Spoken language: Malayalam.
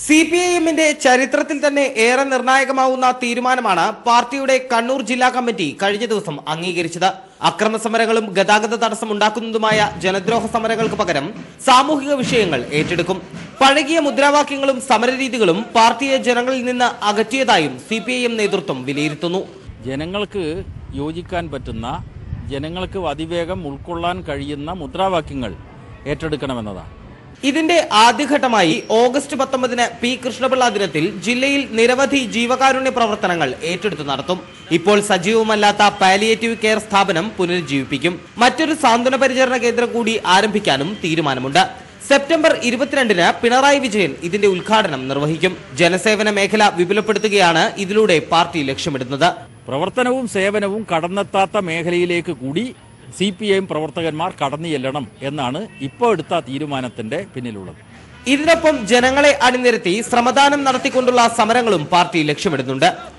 സി പി ഐ എമ്മിന്റെ ചരിത്രത്തിൽ തന്നെ ഏറെ നിർണായകമാവുന്ന തീരുമാനമാണ് പാർട്ടിയുടെ കണ്ണൂർ ജില്ലാ കമ്മിറ്റി കഴിഞ്ഞ ദിവസം അംഗീകരിച്ചത് അക്രമ സമരങ്ങളും ഗതാഗത തടസ്സം ഉണ്ടാക്കുന്നതുമായ ജനദ്രോഹ സമരങ്ങൾക്ക് പകരം സാമൂഹിക വിഷയങ്ങൾ ഏറ്റെടുക്കും പഴകിയ മുദ്രാവാക്യങ്ങളും സമരരീതികളും പാർട്ടിയെ ജനങ്ങളിൽ നിന്ന് അകറ്റിയതായും സി നേതൃത്വം വിലയിരുത്തുന്നു ജനങ്ങൾക്ക് യോജിക്കാൻ പറ്റുന്ന ജനങ്ങൾക്ക് അതിവേഗം ഉൾക്കൊള്ളാൻ കഴിയുന്ന മുദ്രാവാക്യങ്ങൾ ഏറ്റെടുക്കണമെന്നതാണ് ഇതിന്റെ ആദ്യഘട്ടമായി ഓഗസ്റ്റ് പത്തൊമ്പതിന് പി കൃഷ്ണപിള്ള ദിനത്തിൽ ജില്ലയിൽ നിരവധി ജീവകാരുണ്യ പ്രവർത്തനങ്ങൾ ഏറ്റെടുത്തു നടത്തും ഇപ്പോൾ സജീവമല്ലാത്ത പാലിയേറ്റീവ് കെയർ സ്ഥാപനം പുനരുജ്ജീവിപ്പിക്കും മറ്റൊരു സാന്ത്വന പരിചരണ കേന്ദ്രം കൂടി ആരംഭിക്കാനും തീരുമാനമുണ്ട് സെപ്റ്റംബർ ഇരുപത്തിരണ്ടിന് പിണറായി വിജയൻ ഇതിന്റെ ഉദ്ഘാടനം നിർവഹിക്കും ജനസേവന മേഖല വിപുലപ്പെടുത്തുകയാണ് ഇതിലൂടെ പാർട്ടി ലക്ഷ്യമിടുന്നത് പ്രവർത്തനവും സേവനവും കടന്നെത്താത്ത മേഖലയിലേക്ക് കൂടി സി പി ഐ എം പ്രവർത്തകന്മാർ കടന്നു ചെല്ലണം എന്നാണ് ഇപ്പോൾ എടുത്ത തീരുമാനത്തിന്റെ പിന്നിലുള്ളത് ഇതിനൊപ്പം ജനങ്ങളെ അണിനിരത്തി ശ്രമദാനം നടത്തിക്കൊണ്ടുള്ള സമരങ്ങളും പാർട്ടി ലക്ഷ്യമിടുന്നുണ്ട്